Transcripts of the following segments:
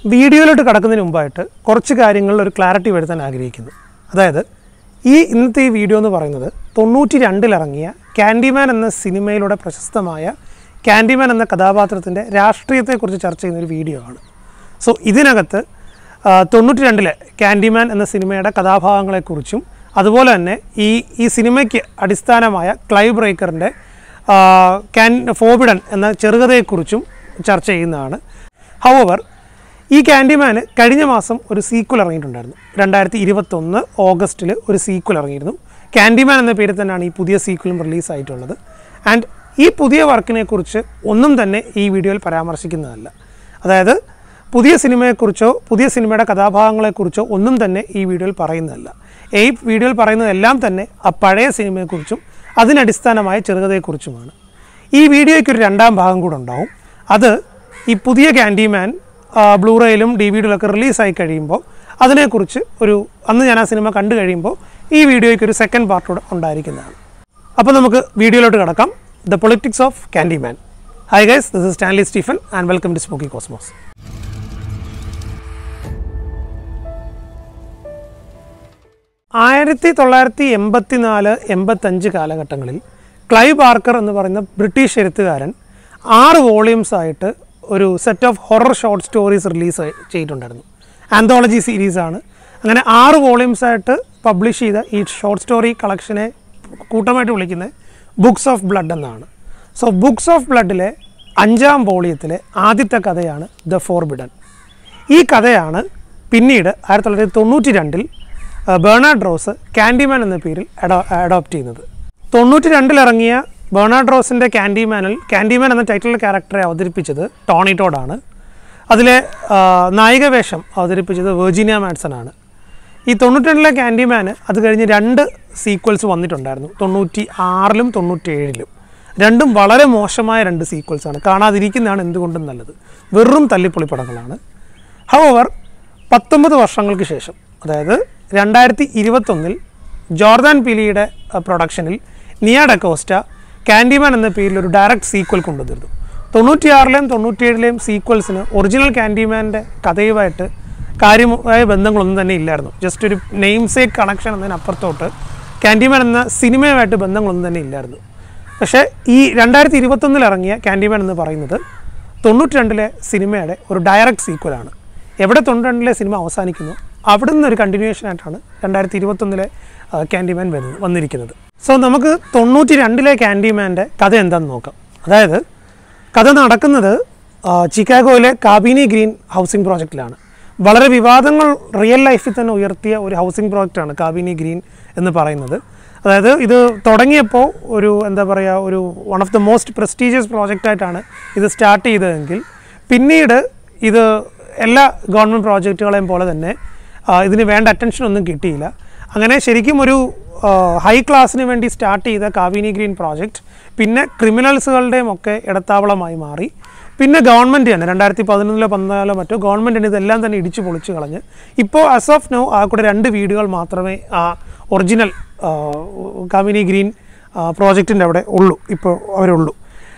വീഡിയോയിലോട്ട് കടക്കുന്നതിന് മുമ്പായിട്ട് കുറച്ച് കാര്യങ്ങളിൽ ഒരു ക്ലാരിറ്റി വരുത്താൻ ആഗ്രഹിക്കുന്നു അതായത് ഈ ഇന്നത്തെ ഈ വീഡിയോ എന്ന് പറയുന്നത് തൊണ്ണൂറ്റി രണ്ടിലിറങ്ങിയ ക്യാൻഡിമാൻ എന്ന സിനിമയിലൂടെ പ്രശസ്തമായ ക്യാൻഡിമാൻ എന്ന കഥാപാത്രത്തിൻ്റെ രാഷ്ട്രീയത്തെക്കുറിച്ച് ചർച്ച ചെയ്യുന്ന ഒരു വീഡിയോ ആണ് സോ ഇതിനകത്ത് തൊണ്ണൂറ്റി രണ്ടിലെ ക്യാൻഡിമാൻ എന്ന സിനിമയുടെ കഥാഭാഗങ്ങളെക്കുറിച്ചും അതുപോലെ തന്നെ ഈ ഈ സിനിമയ്ക്ക് അടിസ്ഥാനമായ ക്ലൈവ് ബ്രേക്കറിൻ്റെ ക്യാൻ ഫോബിഡൻ എന്ന ചെറുകഥയെക്കുറിച്ചും ചർച്ച ചെയ്യുന്നതാണ് ഹവർ ഈ ക്യാൻഡിമാന് കഴിഞ്ഞ മാസം ഒരു സീക്വൽ ഇറങ്ങിയിട്ടുണ്ടായിരുന്നു രണ്ടായിരത്തി ഇരുപത്തൊന്ന് ഓഗസ്റ്റിൽ ഒരു സീക്വൽ ഇറങ്ങിയിരുന്നു ക്യാൻഡിമാൻ എന്ന പേരിൽ തന്നെയാണ് ഈ പുതിയ സീക്വലും റിലീസായിട്ടുള്ളത് ആൻഡ് ഈ പുതിയ വർക്കിനെ കുറിച്ച് ഒന്നും തന്നെ ഈ വീഡിയോയിൽ പരാമർശിക്കുന്നതല്ല അതായത് പുതിയ സിനിമയെക്കുറിച്ചോ പുതിയ സിനിമയുടെ കഥാഭാഗങ്ങളെക്കുറിച്ചോ ഒന്നും തന്നെ ഈ വീഡിയോയിൽ പറയുന്നതല്ല ഈ വീഡിയോയിൽ പറയുന്നതെല്ലാം തന്നെ ആ പഴയ സിനിമയെക്കുറിച്ചും അതിനടിസ്ഥാനമായ ചെറുകഥയെക്കുറിച്ചുമാണ് ഈ വീഡിയോയ്ക്ക് ഒരു രണ്ടാം ഭാഗം കൂടെ ഉണ്ടാവും അത് ഈ പുതിയ ക്യാൻഡിമാൻ ബ്ലൂറേയിലും ഡി വി ഡിയിലൊക്കെ റിലീസായി കഴിയുമ്പോൾ അതിനെക്കുറിച്ച് ഒരു അന്ന് ഞാൻ ആ സിനിമ കണ്ടു കഴിയുമ്പോൾ ഈ വീഡിയോയ്ക്ക് ഒരു സെക്കൻഡ് പാർട്ടൂടെ ഉണ്ടായിരിക്കുന്നതാണ് അപ്പോൾ നമുക്ക് വീഡിയോയിലോട്ട് കിടക്കാം the politics of Candyman hi guys this is Stanley Stephen and welcome to Smokey Cosmos ആയിരത്തി തൊള്ളായിരത്തി എൺപത്തി നാല് എൺപത്തഞ്ച് കാലഘട്ടങ്ങളിൽ ക്ലൈവ് പാർക്കർ എന്ന് പറയുന്ന ബ്രിട്ടീഷ് എഴുത്തുകാരൻ ആറ് വോളിയൂംസ് ആയിട്ട് ഒരു set of horror short stories release ചെയ്തിട്ടുണ്ടായിരുന്നു ആന്തോളജി സീരീസാണ് അങ്ങനെ ആറ് വോളിയൂംസ് ആയിട്ട് പബ്ലിഷ് ചെയ്ത ഈ ഷോർട്ട് സ്റ്റോറി കളക്ഷനെ കൂട്ടമായിട്ട് വിളിക്കുന്നത് ബുക്സ് ഓഫ് ബ്ലഡ് എന്നാണ് സോ ബുക്സ് ഓഫ് ബ്ലഡിലെ അഞ്ചാം വോളിയത്തിലെ ആദ്യത്തെ കഥയാണ് ദ ഫോർബിഡൻ ഈ കഥയാണ് പിന്നീട് ആയിരത്തി തൊള്ളായിരത്തി തൊണ്ണൂറ്റി രണ്ടിൽ ബേണാഡ് റോസ് ക്യാൻഡിമാൻ എന്ന പേരിൽ അഡോ അഡോപ്റ്റ് ചെയ്യുന്നത് തൊണ്ണൂറ്റി രണ്ടിലിറങ്ങിയ ബേണാഡ് റോസിൻ്റെ ക്യാൻഡിമാനിൽ ക്യാൻഡിമാൻ എന്ന ടൈറ്റിൽ ക്യാരക്ടറെ അവതരിപ്പിച്ചത് ടോണി ടോഡാണ് അതിലെ ആ, നായിക വേഷം അവതരിപ്പിച്ചത് വെർജീനിയ മാഡ്സൺ ആണ് ഈ തൊണ്ണൂറ്റി രണ്ടിലെ ക്യാൻഡിമാന് അത് കഴിഞ്ഞ് രണ്ട് സീക്വൽസ് വന്നിട്ടുണ്ടായിരുന്നു തൊണ്ണൂറ്റി ആറിലും തൊണ്ണൂറ്റേഴിലും രണ്ടും വളരെ മോശമായ രണ്ട് സീക്വൽസാണ് കാണാതിരിക്കുന്നതാണ് എന്തുകൊണ്ടും നല്ലത് വെറും തല്ലിപ്പൊളിപ്പടങ്ങളാണ് ഹവർ പത്തൊമ്പത് വർഷങ്ങൾക്ക് ശേഷം അതായത് രണ്ടായിരത്തി ഇരുപത്തൊന്നിൽ ജോർദാൻ പിലിയുടെ പ്രൊഡക്ഷനിൽ നിയ ഡക്കോസ്റ്റ ക്യാൻഡിമാൻ എന്ന പേരിൽ ഒരു ഡയറക്റ്റ് സീക്വൽ കൊണ്ടുവന്നിരുന്നു തൊണ്ണൂറ്റിയാറിലെയും തൊണ്ണൂറ്റിയേഴിലെയും സീക്വൽസിന് ഒറിജിനൽ ക്യാൻഡിമാൻ്റെ കഥയുമായിട്ട് കാര്യമായ ബന്ധങ്ങളൊന്നും തന്നെ ഇല്ലായിരുന്നു ജസ്റ്റ് ഒരു നെയിം സേക്ക് കണക്ഷൻ എന്നതിനപ്പുറത്തോട്ട് ക്യാൻഡിമാൻ എന്ന സിനിമയുമായിട്ട് ബന്ധങ്ങളൊന്നും തന്നെ ഇല്ലായിരുന്നു പക്ഷേ ഈ രണ്ടായിരത്തി ഇരുപത്തൊന്നിൽ ഇറങ്ങിയ ക്യാൻഡിമാൻ എന്ന് പറയുന്നത് തൊണ്ണൂറ്റി രണ്ടിലെ സിനിമയുടെ ഒരു ഡയറക്റ്റ് സീക്വലാണ് എവിടെ തൊണ്ണൂറ്റി രണ്ടിലെ സിനിമ അവസാനിക്കുന്നു അവിടെ നിന്നൊരു കണ്ടിന്യൂവേഷൻ ആയിട്ടാണ് രണ്ടായിരത്തി ഇരുപത്തൊന്നിലെ ക്യാൻഡിമാൻ വരുന്നത് വന്നിരിക്കുന്നത് സോ നമുക്ക് തൊണ്ണൂറ്റി രണ്ടിലെ ക്യാൻഡിമാൻ്റെ കഥ എന്താണെന്ന് നോക്കാം അതായത് കഥ നടക്കുന്നത് ആ, ചിക്കാഗോയിലെ കാബിനി ഗ്രീൻ ഹൗസിംഗ് പ്രോജക്റ്റിലാണ് വളരെ വിവാദങ്ങൾ റിയൽ ലൈഫിൽ തന്നെ ഉയർത്തിയ ഒരു ഹൗസിംഗ് പ്രോജക്റ്റാണ് കാബിനി ഗ്രീൻ എന്ന് പറയുന്നത് അതായത് ഇത് തുടങ്ങിയപ്പോൾ ഒരു എന്താ പറയുക ഒരു one of the most prestigious പ്രോജക്റ്റായിട്ടാണ് ഇത് സ്റ്റാർട്ട് ചെയ്തതെങ്കിൽ പിന്നീട് ഇത് എല്ലാ ഗവൺമെൻറ് പ്രോജക്റ്റുകളെയും പോലെ തന്നെ ആ, ഇതിന് വേണ്ട അറ്റൻഷൻ ഒന്നും കിട്ടിയില്ല അങ്ങനെ ശരിക്കും ഒരു ഹൈ ക്ലാസ്സിന് വേണ്ടി സ്റ്റാർട്ട് ചെയ്ത കാവിനി ഗ്രീൻ പ്രോജക്റ്റ് പിന്നെ ക്രിമിനൽസുകളുടെയും ഒക്കെ ഇടത്താവളമായി മാറി പിന്നെ ഗവൺമെൻറ് തന്നെ രണ്ടായിരത്തി പതിനൊന്നിലോ പതിനാലോ മറ്റോ ഗവൺമെൻറ് തന്നെ ഇതെല്ലാം തന്നെ ഇടിച്ചു പൊളിച്ച് കളഞ്ഞ് ഇപ്പോൾ ആസ് ഓഫ് നോ ആ കൂടെ രണ്ട് വീടുകൾ മാത്രമേ ആ ഒറിജിനൽ കാമിനി ഗ്രീൻ പ്രോജക്റ്റിൻ്റെ അവിടെ ഉള്ളൂ ഇപ്പോൾ അവരുള്ളൂ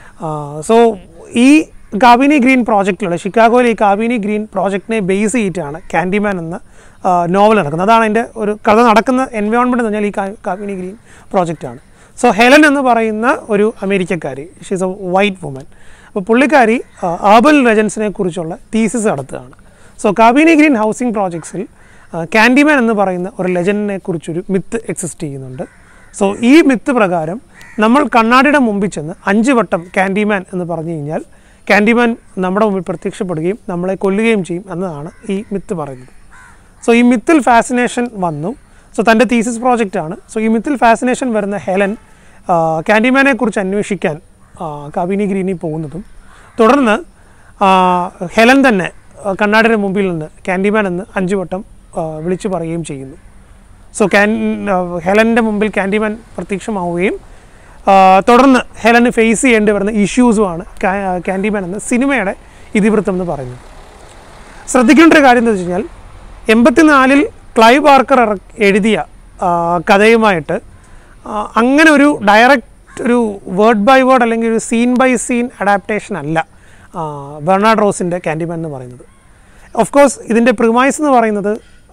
സോ ഈ കാബിനി ഗ്രീൻ പ്രോജക്റ്റിലുള്ള ഷിക്കാഗോയിലെ ഈ കാബിനി ഗ്രീൻ പ്രോജക്റ്റിനെ ബേസ് ചെയ്തിട്ടാണ് ക്യാൻഡിമാൻ എന്ന നോവൽ നടക്കുന്നത് അതാണ് അതിൻ്റെ ഒരു കഥ നടക്കുന്ന എൻവയോൺമെൻറ്റ് എന്ന് പറഞ്ഞാൽ ഈ കാ- കാബിനി ഗ്രീൻ പ്രോജക്റ്റാണ് സോ ഹെലൻ എന്ന് പറയുന്ന ഒരു അമേരിക്കക്കാരി ഷീസ് എ വൈറ്റ് വുമൻ അപ്പോൾ പുള്ളിക്കാരി ആബൽ ലെജൻസിനെ കുറിച്ചുള്ള തീസിസ് നടത്തുകയാണ് സോ കാബിനി ഗ്രീൻ ഹൗസിംഗ് പ്രോജക്ട്സിൽ ക്യാൻഡിമാൻ എന്ന് പറയുന്ന ഒരു ലെജൻഡിനെ കുറിച്ചൊരു മിത്ത് എക്സിസ്റ്റ് ചെയ്യുന്നുണ്ട് സോ ഈ മിത്ത് പ്രകാരം നമ്മൾ കണ്ണാടിയുടെ മുമ്പിൽ ചെന്ന് അഞ്ച് വട്ടം ക്യാൻഡിമാൻ എന്ന് പറഞ്ഞു കഴിഞ്ഞാൽ ക്യാൻഡിമാൻ നമ്മുടെ മുമ്പിൽ പ്രത്യക്ഷപ്പെടുകയും നമ്മളെ കൊല്ലുകയും ചെയ്യും എന്നതാണ് ഈ മിത്ത് പറയുന്നത് സോ ഈ മിത്തിൽ ഫാസിനേഷൻ വന്നു സോ തൻ്റെ തീസിസ് പ്രോജക്റ്റാണ് സോ ഈ മിത്തിൽ ഫാസിനേഷൻ വരുന്ന ഹെലൻ ആ, ക്യാൻഡിമാനെ കുറിച്ച് അന്വേഷിക്കാൻ ആ, കബിനി ഗ്രീനിൽ പോകുന്നതും തുടർന്ന് ആ, ഹെലൻ തന്നെ ആ, കണ്ണാടിയുടെ മുമ്പിൽ നിന്ന് ക്യാൻഡിമാൻ എന്ന് അഞ്ച് വട്ടം ആ, വിളിച്ചു പറയുകയും ചെയ്യുന്നു സോ ക്യാൻ ഹെലൻ്റെ മുമ്പിൽ ക്യാൻഡിമാൻ പ്രത്യക്ഷമാവുകയും ആ, തുടർന്ന് ഹെലന് ഫേസ് ചെയ്യേണ്ടി വരുന്ന ഇഷ്യൂസുമാണ് ക്യാൻഡിമാൻ എന്ന സിനിമയുടെ ഇതിവൃത്തം എന്ന് പറയുന്നത് ശ്രദ്ധിക്കേണ്ട ഒരു കാര്യം എന്താ വെച്ച് കഴിഞ്ഞാൽ എൺപത്തിനാലിൽ ക്ലൈവ് പാർക്കർ ഇറ- എഴുതിയ ആ, കഥയുമായിട്ട് ആ, അങ്ങനെ ഒരു ഡയറക്റ്റ് ഒരു വേർഡ് ബൈ വേർഡ് അല്ലെങ്കിൽ ഒരു സീൻ ബൈ സീൻ അഡാപ്റ്റേഷൻ അല്ല ബെർണാഡ് റോസിൻ്റെ ക്യാൻഡിമാൻ എന്ന് പറയുന്നത് ഓഫ് കോഴ്സ് ഇതിൻ്റെ പ്രിമൈസ് എന്ന് പറയുന്നത്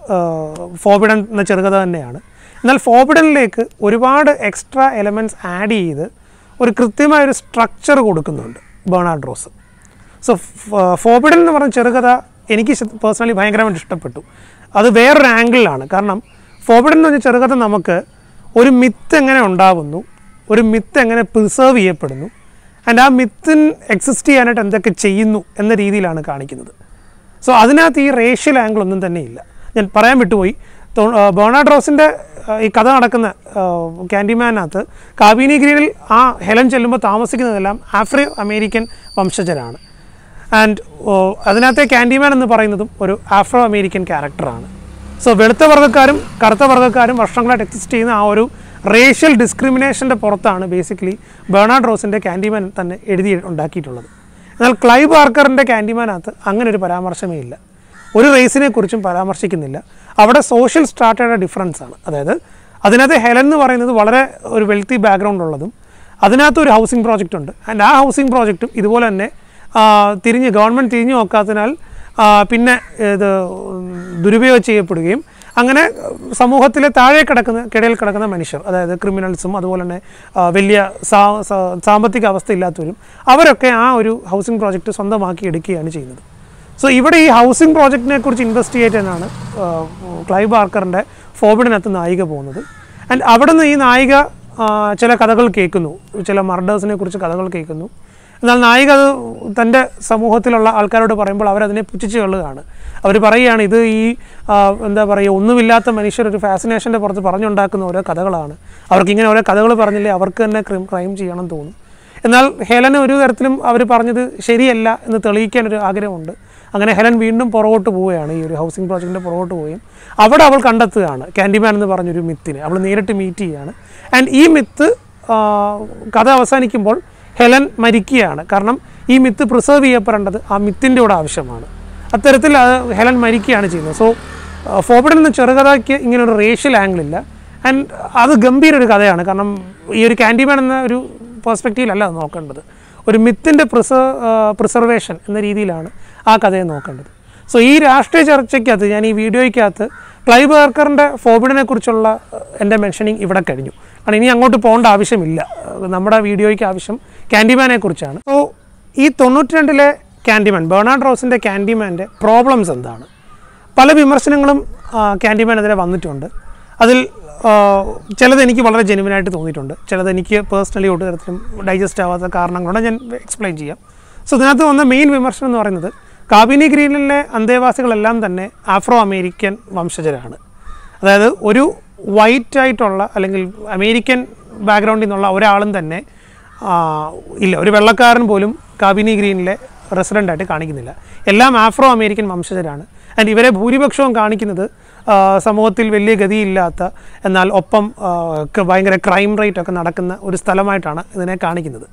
ഫോബിഡൻ എന്ന ചെറുകഥ തന്നെയാണ് എന്നാൽ ഫോബിഡനിലേക്ക് ഒരുപാട് എക്സ്ട്രാ എലമെൻറ്റ്സ് ആഡ് ചെയ്ത് ഒരു കൃത്യമായൊരു സ്ട്രക്ചർ കൊടുക്കുന്നുണ്ട് ബേണാർഡ് റോസ് സോ ഫോബിഡൻ എന്ന് പറഞ്ഞ ചെറുകഥ എനിക്ക് പേഴ്സണലി ഭയങ്കരമായിട്ട് ഇഷ്ടപ്പെട്ടു അത് വേറൊരു ആംഗിളിലാണ് കാരണം ഫോബിഡൻ എന്ന് പറഞ്ഞ ചെറുകഥ നമുക്ക് ഒരു മിത്ത് എങ്ങനെ ഉണ്ടാവുന്നു ഒരു മിത്ത് എങ്ങനെ പ്രിസേർവ് ചെയ്യപ്പെടുന്നു ആൻഡ് ആ മിത്തിന് എക്സിസ്റ്റ് ചെയ്യാനായിട്ട് എന്തൊക്കെ ചെയ്യുന്നു എന്ന രീതിയിലാണ് കാണിക്കുന്നത് സോ അതിനകത്ത് ഈ റേഷ്യൽ ആംഗിൾ ഒന്നും തന്നെ ഇല്ല ഞാൻ പറയാൻ വിട്ടുപോയി തൊ- ആ, ബേണാർഡ് റോസിൻ്റെ ആ, ഈ കഥ നടക്കുന്ന ക്യാൻഡിമാനകത്ത് കാബിനി ഗ്രീനിൽ ആ ഹെലൻ ചെല്ലുമ്പോൾ താമസിക്കുന്നതെല്ലാം ആഫ്രി അമേരിക്കൻ വംശജരാണ് ആൻഡ് അതിനകത്തെ ക്യാൻഡിമാൻ എന്ന് പറയുന്നതും ഒരു ആഫ്രോ അമേരിക്കൻ ക്യാരക്ടറാണ് സോ വെളുത്ത വർഗ്ഗക്കാരും കറുത്ത വർഗ്ഗക്കാരും വർഷങ്ങളായിട്ട് എക്സിസ്റ്റ് ചെയ്യുന്ന ആ ഒരു റേഷ്യൽ ഡിസ്ക്രിമിനേഷൻ്റെ പുറത്താണ് ബേസിക്കലി ബേണാർഡ് റോസിൻ്റെ ക്യാൻഡിമാൻ തന്നെ എഴുതി ഉണ്ടാക്കിയിട്ടുള്ളത് എന്നാൽ ക്ലൈവ് പാർക്കറിൻ്റെ ക്യാൻഡിമാനകത്ത് അങ്ങനെ ഒരു പരാമർശമേ ഇല്ല ഒരു റേസിനെ കുറിച്ചും പരാമർശിക്കുന്നില്ല അവിടെ സോഷ്യൽ സ്ട്രാറ്റയുടെ ഡിഫറൻസ് ആണ് അതായത് അതിനകത്ത് ഹെലൻ എന്ന് പറയുന്നത് വളരെ ഒരു വെൽത്തി ബാക്ക്ഗ്രൗണ്ട് ഉള്ളതും അതിനകത്ത് ഒരു ഹൗസിംഗ് പ്രോജക്റ്റ് ഉണ്ട് ആൻഡ് ആ ഹൗസിംഗ് പ്രോജക്റ്റും ഇതുപോലെ തന്നെ ആ, തിരിഞ്ഞ് ഗവൺമെൻറ് തിരിഞ്ഞു നോക്കാത്തതിനാൽ ആ, പിന്നെ ഇത് ദുരുപയോഗം ചെയ്യപ്പെടുകയും അങ്ങനെ സമൂഹത്തിലെ താഴെ കിടക്കുന്ന കിടയിൽ കിടക്കുന്ന മനുഷ്യർ അതായത് ക്രിമിനൽസും അതുപോലെ തന്നെ ആ, വലിയ സാ സാ- സാമ്പത്തിക അവസ്ഥ ഇല്ലാത്തവരും അവരൊക്കെ ആ ഒരു ഹൗസിംഗ് പ്രോജക്റ്റ് സ്വന്തമാക്കി എടുക്കുകയാണ് ചെയ്യുന്നത് സോ ഇവിടെ ഈ ഹൗസിംഗ് പ്രോജക്റ്റിനെ കുറിച്ച് ഇൻവെസ്റ്റിഗേറ്റ് ചെയ്യാനാണ് ആ, ക്ലൈവ് ബാർക്കറിൻ്റെ ഫോബിഡിനകത്ത് നായിക പോകുന്നത് ആൻഡ് അവിടെ നിന്ന് ഈ നായിക ആ, ചില കഥകൾ കേൾക്കുന്നു ചില മർഡേഴ്സിനെ കുറിച്ച് കഥകൾ കേൾക്കുന്നു എന്നാൽ നായിക അത് തൻ്റെ സമൂഹത്തിലുള്ള ആൾക്കാരോട് പറയുമ്പോൾ അവരതിനെ പുച്ഛിച്ച് കൊള്ളുകയാണ് അവർ പറയുകയാണ് ഇത് ഈ ആ, എന്താ പറയുക ഒന്നുമില്ലാത്ത മനുഷ്യർ ഒരു ഫാസിനേഷൻ്റെ പുറത്ത് പറഞ്ഞുണ്ടാക്കുന്ന ഓരോ കഥകളാണ് അവർക്ക് ഇങ്ങനെ ഓരോ കഥകൾ പറഞ്ഞില്ലേ അവർക്ക് തന്നെ ക്രൈം ക്രൈം ചെയ്യണം തോന്നും എന്നാൽ ഹെലന് ഒരു തരത്തിലും അവർ പറഞ്ഞത് ശരിയല്ല എന്ന് തെളിയിക്കാൻ ഒരു ആഗ്രഹമുണ്ട് അങ്ങനെ ഹെലൻ വീണ്ടും പുറകോട്ട് പോവുകയാണ് ഈ ഒരു ഹൗസിംഗ് പ്രോജക്റ്റിൻ്റെ പുറകോട്ട് പോവുകയും അവിടെ അവൾ കണ്ടെത്തുകയാണ് ക്യാൻഡിമാൻ എന്ന് പറഞ്ഞൊരു മിത്തിനെ അവൾ നേരിട്ട് മീറ്റ് ചെയ്യുകയാണ് ആൻഡ് ഈ മിത്ത് ആ, കഥ അവസാനിക്കുമ്പോൾ ഹെലൻ മരിക്കുകയാണ് കാരണം ഈ മിത്ത് പ്രിസർവ് ചെയ്യപ്പെടേണ്ടത് ആ മിത്തിൻ്റെ കൂടെ ആവശ്യമാണ് അത്തരത്തിൽ അത് ഹെലൻ മരിക്കുകയാണ് ചെയ്യുന്നത് സോ ഫോബിഡൻ എന്ന ചെറുകഥയ്ക്ക് ഇങ്ങനെ ഒരു റേഷ്യൽ ആംഗിൾ ഇല്ല ആൻഡ് അത് ഗംഭീര ഒരു കഥയാണ് കാരണം ഈ ഒരു ക്യാൻഡിമാൻ എന്ന ഒരു പെർസ്പെക്റ്റീവിലല്ല അത് നോക്കേണ്ടത് ഒരു മിത്തിൻ്റെ പ്രിസ പ്രിസർവേഷൻ എന്ന രീതിയിലാണ് ആ കഥയെ നോക്കേണ്ടത് സോ ഈ രാഷ്ട്രീയ ചർച്ചയ്ക്കകത്ത് ഞാൻ ഈ വീഡിയോയ്ക്കകത്ത് ക്ലൈവ് ബാർക്കറിൻ്റെ ഫോബിഡിനെ കുറിച്ചുള്ള എൻ്റെ മെൻഷനിങ് ഇവിടെ കഴിഞ്ഞു കാരണം ഇനി അങ്ങോട്ട് പോകേണ്ട ആവശ്യമില്ല ഏഹ് നമ്മുടെ വീഡിയോയ്ക്ക് ആവശ്യം ക്യാൻഡിമാനെ കുറിച്ചാണ് സോ ഈ തൊണ്ണൂറ്റി രണ്ടിലെ ക്യാൻഡിമാൻ ബേണാർഡ് റോസിൻ്റെ ക്യാൻഡിമാൻ്റെ പ്രോബ്ലംസ് എന്താണ് പല വിമർശനങ്ങളും ആ, ക്യാൻഡിമാനെതിരെ വന്നിട്ടുണ്ട് അതിൽ ആ, ചിലത് എനിക്ക് വളരെ ജെനുവിനായിട്ട് തോന്നിയിട്ടുണ്ട് ചിലത് എനിക്ക് പേഴ്സണലി ഒരു തരത്തിലും ഡൈജസ്റ്റ് ആവാത്ത കാരണങ്ങളുണ്ട് ഞാൻ എക്സ്പ്ലെയിൻ ചെയ്യാം സോ ഇതിനകത്ത് വന്ന മെയിൻ വിമർശനം എന്ന് പറയുന്നത് കാബിനി ഗ്രീനിലെ അന്തേവാസികളെല്ലാം തന്നെ ആഫ്രോ അമേരിക്കൻ വംശജരാണ് അതായത് ഒരു വൈറ്റ് ആയിട്ടുള്ള അല്ലെങ്കിൽ അമേരിക്കൻ ബാക്ക്ഗ്രൗണ്ടിൽ നിന്നുള്ള ഒരാളും തന്നെ ആ, ഇല്ല ഒരു വെള്ളക്കാരൻ പോലും കാബിനി ഗ്രീനിലെ റെസിഡൻ്റ് ആയിട്ട് കാണിക്കുന്നില്ല എല്ലാം ആഫ്രോ അമേരിക്കൻ വംശജരാണ് ആൻഡ് ഇവരെ ഭൂരിപക്ഷവും കാണിക്കുന്നത് ആ, സമൂഹത്തിൽ വലിയ ഗതിയില്ലാത്ത എന്നാൽ ഒപ്പം ആ, ഒക്കെ ഭയങ്കര ക്രൈം റേറ്റ് ഒക്കെ നടക്കുന്ന ഒരു സ്ഥലമായിട്ടാണ് ഇതിനെ കാണിക്കുന്നത്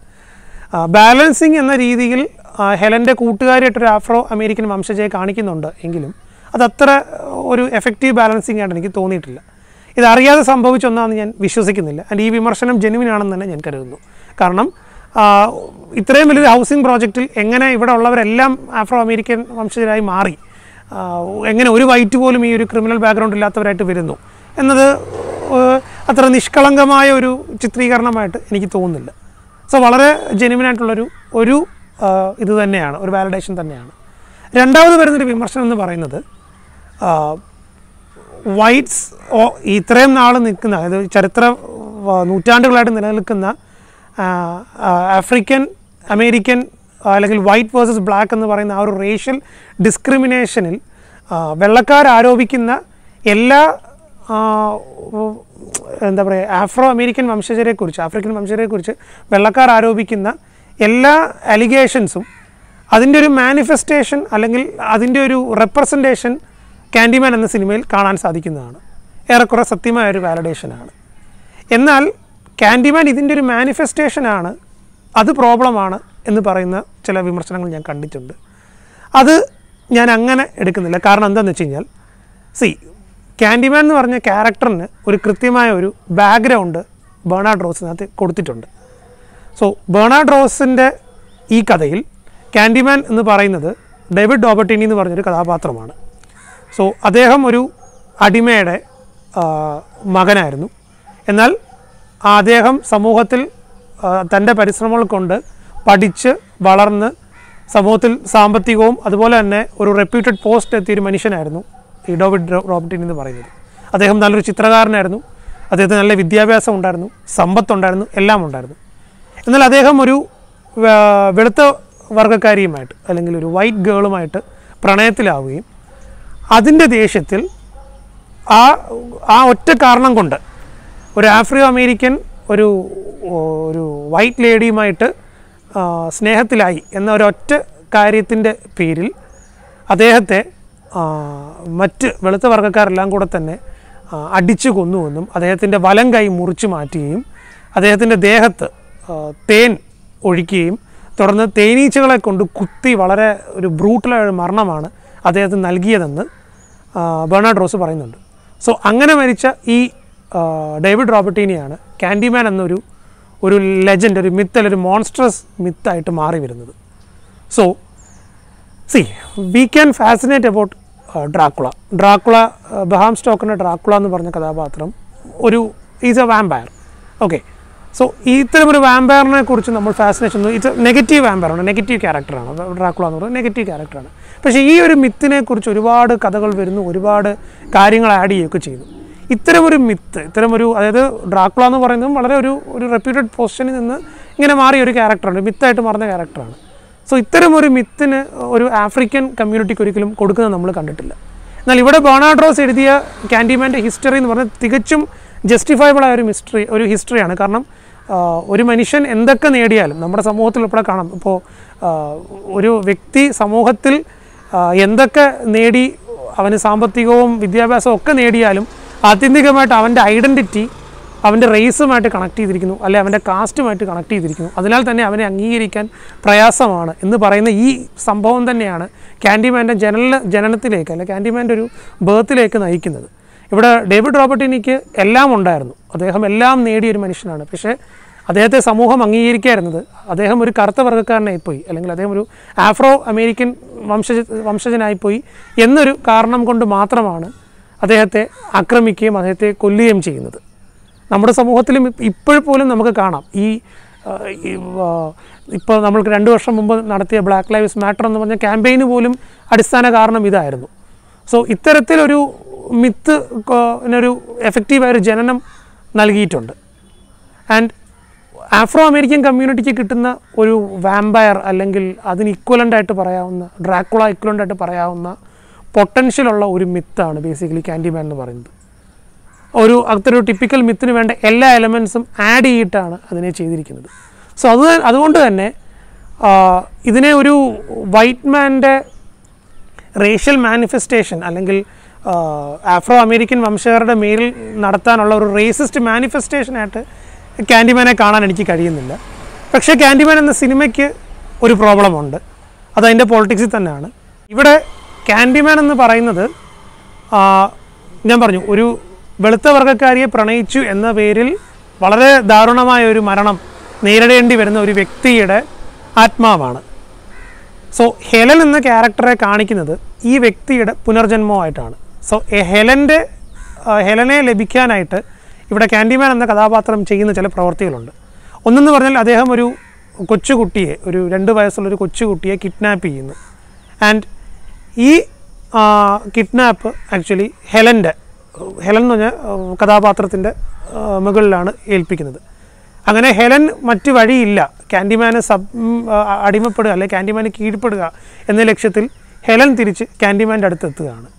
ബാലൻസിങ് എന്ന രീതിയിൽ ആ, ഹെലൻ്റെ കൂട്ടുകാരിയായിട്ടൊരു ആഫ്രോ അമേരിക്കൻ വംശജയെ കാണിക്കുന്നുണ്ട് എങ്കിലും അതത്ര ഒരു എഫക്റ്റീവ് ബാലൻസിങ് ആയിട്ട് എനിക്ക് തോന്നിയിട്ടില്ല ഇതറിയാതെ സംഭവിച്ച ഒന്നാണെന്ന് ഞാൻ വിശ്വസിക്കുന്നില്ല ആൻഡ് ഈ വിമർശനം ജെനുവിൻ ആണെന്ന് തന്നെ ഞാൻ കരുതുന്നു കാരണം ആ, ഇത്രയും വലിയൊരു ഹൗസിംഗ് പ്രോജക്റ്റിൽ എങ്ങനെ ഇവിടെ ഉള്ളവരെല്ലാം ആഫ്രോ അമേരിക്കൻ വംശജരായി മാറി ആ, എങ്ങനെ ഒരു വൈറ്റ് പോലും ഈ ഒരു ക്രിമിനൽ ബാക്ക്ഗ്രൗണ്ട് ഇല്ലാത്തവരായിട്ട് വരുന്നു എന്നത് ഏഹ്, അത്ര നിഷ്കളങ്കമായ ഒരു ചിത്രീകരണമായിട്ട് എനിക്ക് തോന്നുന്നില്ല സോ വളരെ ജെനുവിൻ ആയിട്ടുള്ളൊരു ഒരു ആ, ഇത് തന്നെയാണ് ഒരു വാലിഡേഷൻ തന്നെയാണ് രണ്ടാമത് വരുന്നൊരു വിമർശനം എന്ന് പറയുന്നത് ആ, വൈറ്റ്സ് ഓ ഇത്രയും നാൾ നിൽക്കുന്ന അതായത് ചരിത്ര ആ, നൂറ്റാണ്ടുകളായിട്ട് നിലനിൽക്കുന്ന ആ, ആ, ആഫ്രിക്കൻ അമേരിക്കൻ ആ, അല്ലെങ്കിൽ വൈറ്റ് വേഴ്സസ് ബ്ലാക്ക് എന്ന് പറയുന്ന ആ ഒരു റേഷ്യൽ ഡിസ്ക്രിമിനേഷനിൽ വെള്ളക്കാർ ആരോപിക്കുന്ന എല്ലാ ആ, ഉ- എന്താ പറയുക ആഫ്രോ അമേരിക്കൻ വംശജരെക്കുറിച്ച് ആഫ്രിക്കൻ വംശജരെക്കുറിച്ച് വെള്ളക്കാർ ആരോപിക്കുന്ന എല്ലാ അലിഗേഷൻസും അതിൻ്റെ ഒരു മാനിഫെസ്റ്റേഷൻ അല്ലെങ്കിൽ അതിൻ്റെ ഒരു റെപ്രസെൻറ്റേഷൻ ക്യാൻഡിമാൻ എന്ന സിനിമയിൽ കാണാൻ സാധിക്കുന്നതാണ് ഏറെക്കുറെ സത്യമായ ഒരു വാലിഡേഷനാണ് എന്നാൽ ക്യാൻഡിമാൻ ഇതിൻ്റെ ഒരു മാനിഫെസ്റ്റേഷനാണ് അത് പ്രോബ്ലമാണ് എന്ന് പറയുന്ന ചില വിമർശനങ്ങൾ ഞാൻ കണ്ടിട്ടുണ്ട് അത് ഞാൻ അങ്ങനെ എടുക്കുന്നില്ല കാരണം എന്താണെന്ന് വെച്ച് കഴിഞ്ഞാൽ സി ക്യാൻഡിമാൻ എന്ന് പറഞ്ഞ ക്യാരക്ടറിന് ഒരു കൃത്യമായ ഒരു ബാക്ക്ഗ്രൗണ്ട് ബേണാർഡ് റോസിനകത്ത് കൊടുത്തിട്ടുണ്ട് സോ ബേണാർഡ് റോസിൻ്റെ ഈ കഥയിൽ ക്യാൻഡിമാൻ എന്ന് പറയുന്നത് ഡേവിഡ് ഡോബർട്ടിനി എന്ന് പറഞ്ഞൊരു കഥാപാത്രമാണ് സോ അദ്ദേഹം ഒരു അടിമയുടെ ആ, മകനായിരുന്നു എന്നാൽ ആ അദ്ദേഹം സമൂഹത്തിൽ ആ, തൻ്റെ പരിശ്രമങ്ങൾ കൊണ്ട് പഠിച്ച് വളർന്ന് സമൂഹത്തിൽ സാമ്പത്തികവും അതുപോലെ തന്നെ ഒരു റെപ്യൂട്ടഡ് പോസ്റ്റ് എത്തിയ ഒരു മനുഷ്യനായിരുന്നു ഈ ഡോവിഡ് റോ- റോബർട്ടിൻ എന്ന് പറയുന്നത് അദ്ദേഹം നല്ലൊരു ചിത്രകാരനായിരുന്നു അദ്ദേഹത്തിന് നല്ല വിദ്യാഭ്യാസം ഉണ്ടായിരുന്നു സമ്പത്തുണ്ടായിരുന്നു എല്ലാം ഉണ്ടായിരുന്നു എന്നാൽ അദ്ദേഹം ഒരു വേ- വെളുത്ത വർഗ്ഗക്കാരിയുമായിട്ട് അല്ലെങ്കിൽ ഒരു വൈറ്റ് ഗേളുമായിട്ട് പ്രണയത്തിലാവുകയും അതിൻ്റെ ദേഷ്യത്തിൽ ആ ആ ഒറ്റ കാരണം കൊണ്ട് ഒരു ആഫ്രിക്കോ അമേരിക്കൻ ഒരു ഒരു വൈറ്റ് ലേഡിയുമായിട്ട് ആ, സ്നേഹത്തിലായി എന്ന ഒരൊറ്റ കാര്യത്തിൻ്റെ പേരിൽ അദ്ദേഹത്തെ ആ, മറ്റ് വെളുത്ത വർഗ്ഗക്കാരെല്ലാം കൂടെ തന്നെ ആ, അടിച്ചു കൊന്നുവെന്നും അദ്ദേഹത്തിൻ്റെ വലം കൈ മുറിച്ചു മാറ്റുകയും അദ്ദേഹത്തിൻ്റെ ദേഹത്ത് ആ, തേൻ ഒഴിക്കുകയും തുടർന്ന് തേനീച്ചകളെ കൊണ്ട് കുത്തി വളരെ ഒരു ബ്രൂട്ടലായ ഒരു മരണമാണ് അദ്ദേഹത്തിന് നൽകിയതെന്ന് ആ, ബെർണാഡ് റോസ് പറയുന്നുണ്ട് സോ അങ്ങനെ മരിച്ച ഈ ആ, ഡേവിഡ് റോബർട്ടീനിയാണ് കാൻഡിമാൻ എന്നൊരു ഒരു ലെജൻഡ് ഒരു മിത്ത് ഒരു മോൺസ്ട്രസ് മിത്തായിട്ട് മാറി വരുന്നത് so see we can fascinate about Dracula Dracula Bram സ്റ്റോക്കിൻ്റെ ഡ്രാക്കുള എന്ന് പറഞ്ഞ കഥാപാത്രം ഒരു is a vampire okay so ഇത്തരം ഒരു വാമ്പയറിനെ കുറിച്ച് നമ്മൾ ഫാസിനേഷൻ ഇറ്റ്സ് നെഗറ്റീവ് വാമ്പയറാണ് നെഗറ്റീവ് ക്യാരക്ടറാണ് ഡ്രാക്കുള എന്ന് പറയുന്നത് നെഗറ്റീവ് ക്യാരക്ടറാണ് പക്ഷേ ഈ ഒരു മിത്തിനെ കുറിച്ച് ഒരുപാട് കഥകൾ വരുന്നു ഒരുപാട് കാര്യങ്ങൾ ആഡ് ചെയ്യുകയൊക്കെ ചെയ്യുന്നു ഇത്തരം ഒരു മിത്ത് ഇത്തരം ഒരു അതായത് ഡ്രാക്കുള എന്ന് പറയുന്നതും വളരെ ഒരു ഒരു റെപ്യൂട്ടഡ് പൊസിഷനിൽ നിന്ന് ഇങ്ങനെ മാറിയ ഒരു ക്യാരക്ടറാണ് മിത്തായിട്ട് മാറുന്ന ക്യാരക്ടറാണ് സോ ഇത്തരം ഒരു മിത്തിന് ഒരു ആഫ്രിക്കൻ കമ്മ്യൂണിറ്റിക്ക് ഒരിക്കലും കൊടുക്കുന്നത് നമ്മൾ കണ്ടിട്ടില്ല എന്നാൽ ഇവിടെ ബോണാഡ്രോസ് എഴുതിയ ക്യാൻഡിമാൻ്റെ ഹിസ്റ്ററി എന്ന് പറഞ്ഞാൽ തികച്ചും ജസ്റ്റിഫയബിൾ ആയ ഒരു മിസ്റ്ററി ഒരു ഹിസ്റ്ററിയാണ് കാരണം ആ, ഒരു മനുഷ്യൻ എന്തൊക്കെ നേടിയാലും നമ്മുടെ സമൂഹത്തിൽ ഇപ്പോൾ കാണാം ഇപ്പോൾ ആ, ഒരു വ്യക്തി സമൂഹത്തിൽ ആ, എന്തൊക്കെ നേടി അവന് സാമ്പത്തികവും വിദ്യാഭ്യാസവും ഒക്കെ നേടിയാലും ആത്യന്തികമായിട്ട് അവൻ്റെ ഐഡൻറ്റിറ്റി അവൻ്റെ റേസുമായിട്ട് കണക്ട് ചെയ്തിരിക്കുന്നു അല്ലെ അവൻ്റെ കാസ്റ്റുമായിട്ട് കണക്ട് ചെയ്തിരിക്കുന്നു അതിനാൽ തന്നെ അവനെ അംഗീകരിക്കാൻ പ്രയാസമാണ് എന്ന് പറയുന്ന ഈ സംഭവം തന്നെയാണ് ക്യാൻഡിമാൻ്റെ ജനന ജനനത്തിലേക്ക് അല്ലെ ക്യാൻഡിമാൻ്റെ ഒരു ബേർത്തിലേക്ക് നയിക്കുന്നത് ഇവിടെ ഡേവിഡ് റോബർട്ടിനിക്ക് എല്ലാം ഉണ്ടായിരുന്നു അദ്ദേഹം എല്ലാം നേടിയ ഒരു മനുഷ്യനാണ് പക്ഷേ അദ്ദേഹത്തെ സമൂഹം അംഗീകരിക്കായിരുന്നത് അദ്ദേഹം ഒരു കറുത്ത വർഗ്ഗക്കാരനായിപ്പോയി അല്ലെങ്കിൽ അദ്ദേഹം ഒരു ആഫ്രോ അമേരിക്കൻ വംശജ വംശജനായിപ്പോയി എന്നൊരു കാരണം കൊണ്ട് മാത്രമാണ് അദ്ദേഹത്തെ ആക്രമിക്കുകയും അദ്ദേഹത്തെ കൊല്ലുകയും ചെയ്യുന്നത് നമ്മുടെ സമൂഹത്തിലും ഇപ്പോൾ പോലും നമുക്ക് കാണാം ഈ ഇപ്പോൾ നമ്മൾക്ക് രണ്ട് വർഷം മുമ്പ് നടത്തിയ ബ്ലാക്ക് ലൈവ്സ് മാറ്റർ എന്ന് പറഞ്ഞ ക്യാമ്പയിന് പോലും അടിസ്ഥാന കാരണം ഇതായിരുന്നു സോ ഇത്തരത്തിലൊരു മിത്ത് ഒരു എഫക്റ്റീവായ ഒരു ജനനം നൽകിയിട്ടുണ്ട് ആൻഡ് ആഫ്രോ അമേരിക്കൻ കമ്മ്യൂണിറ്റിക്ക് കിട്ടുന്ന ഒരു വാമ്പയർ അല്ലെങ്കിൽ അതിന് ഇക്വലൻ്റ് ആയിട്ട് പറയാവുന്ന ഡ്രാക്കുള ഇക്വലൻ്റ് ആയിട്ട് പറയാവുന്ന പൊട്ടൻഷ്യലുള്ള ഒരു മിത്താണ് ബേസിക്കലി ക്യാൻഡിമാൻ എന്ന് പറയുന്നത് ഒരു അത്തരം ടിപ്പിക്കൽ മിത്തിന് വേണ്ട എല്ലാ എലമെൻസും ആഡ് ചെയ്തിട്ടാണ് അതിനെ ചെയ്തിരിക്കുന്നത് സോ അത് അതുകൊണ്ട് തന്നെ ആ, ഇതിനെ ഒരു വൈറ്റ് മാൻ്റെ റേഷ്യൽ മാനിഫെസ്റ്റേഷൻ അല്ലെങ്കിൽ ആ, ആഫ്രോ അമേരിക്കൻ വംശജരുടെ മേലിൽ നടത്താനുള്ള ഒരു റേസിസ്റ്റ് മാനിഫെസ്റ്റേഷനായിട്ട് ക്യാൻഡിമാനെ കാണാൻ എനിക്ക് കഴിയുന്നില്ല പക്ഷേ ക്യാൻഡിമാൻ എന്ന സിനിമയ്ക്ക് ഒരു പ്രോബ്ലമുണ്ട് അത് അതിൻ്റെ പോളിറ്റിക്സിൽ തന്നെയാണ് ഇവിടെ ക്യാൻഡിമാൻ എന്ന് പറയുന്നത് ആ, ഞാൻ പറഞ്ഞു ഒരു വെളുത്ത വർഗ്ഗക്കാരിയെ പ്രണയിച്ചു എന്ന പേരിൽ വളരെ ദാരുണമായ ഒരു മരണം നേരിടേണ്ടി വരുന്ന ഒരു വ്യക്തിയുടെ ആത്മാവാണ് സോ ഹെലൻ എന്ന ക്യാരക്ടറെ കാണിക്കുന്നത് ഈ വ്യക്തിയുടെ പുനർജന്മമായിട്ടാണ് സോ ഹെലൻ്റെ ഹെലനെ ലഭിക്കാനായിട്ട് ഇവിടെ ക്യാൻഡിമാൻ എന്ന കഥാപാത്രം ചെയ്യുന്ന ചില പ്രവർത്തികളുണ്ട് ഒന്നെന്ന് പറഞ്ഞാൽ അദ്ദേഹം ഒരു കൊച്ചുകുട്ടിയെ ഒരു രണ്ട് വയസ്സുള്ള ഒരു കൊച്ചുകുട്ടിയെ കിഡ്നാപ്പ് ചെയ്യുന്നു ആൻഡ് ഈ കിഡ്നാപ്പ് ആക്ച്വലി ഹെലൻ്റെ ഹെലൻ എന്ന് പറഞ്ഞ കഥാപാത്രത്തിൻ്റെ മുകളിലാണ് ഏൽപ്പിക്കുന്നത് അങ്ങനെ ഹെലൻ മറ്റ് വഴിയില്ല ക്യാൻഡിമാന് സബ് ഉം, ആ, അടിമപ്പെടുക അല്ലെങ്കിൽ ക്യാൻഡിമാന് കീഴ്പ്പെടുക എന്ന ലക്ഷ്യത്തിൽ ഹെലൻ തിരിച്ച് ക്യാൻഡിമാൻ്റെ അടുത്ത് എത്തുകയാണ്